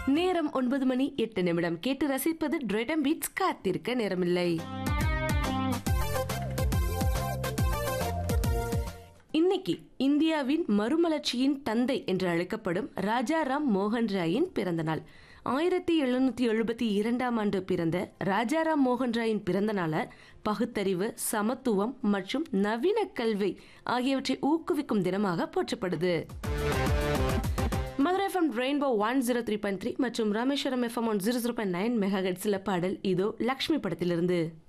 நேரம் ஒன்பது மணி எட்டு நிமிடம் கேட்டு ரசிப்பது டிரைடம் பீட்ஸ் காத்திருக்க நேரமில்லை இன்னைக்கு இந்தியாவின் மறுமலர்ச்சியின் தந்தை என்று அழைக்கப்படும் ராஜாராம் மோகன் ராயின் பிறந்த நாள் ஆயிரத்தி எழுநூத்தி எழுபத்தி இரண்டாம் ஆண்டு பிறந்த ராஜாராம் மோகன் ராயின் பிறந்த நாளை பகுத்தறிவு சமத்துவம் மற்றும் நவீன கல்வி ஆகியவற்றை ஊக்குவிக்கும் தினமாக போற்றப்படுது Madurai FM Rainbow one zero three point three மற்றும் Rameswaram FM one zero zero point nine mega பாடல் இதோ லக்ஷ்மி படத்திலிருந்து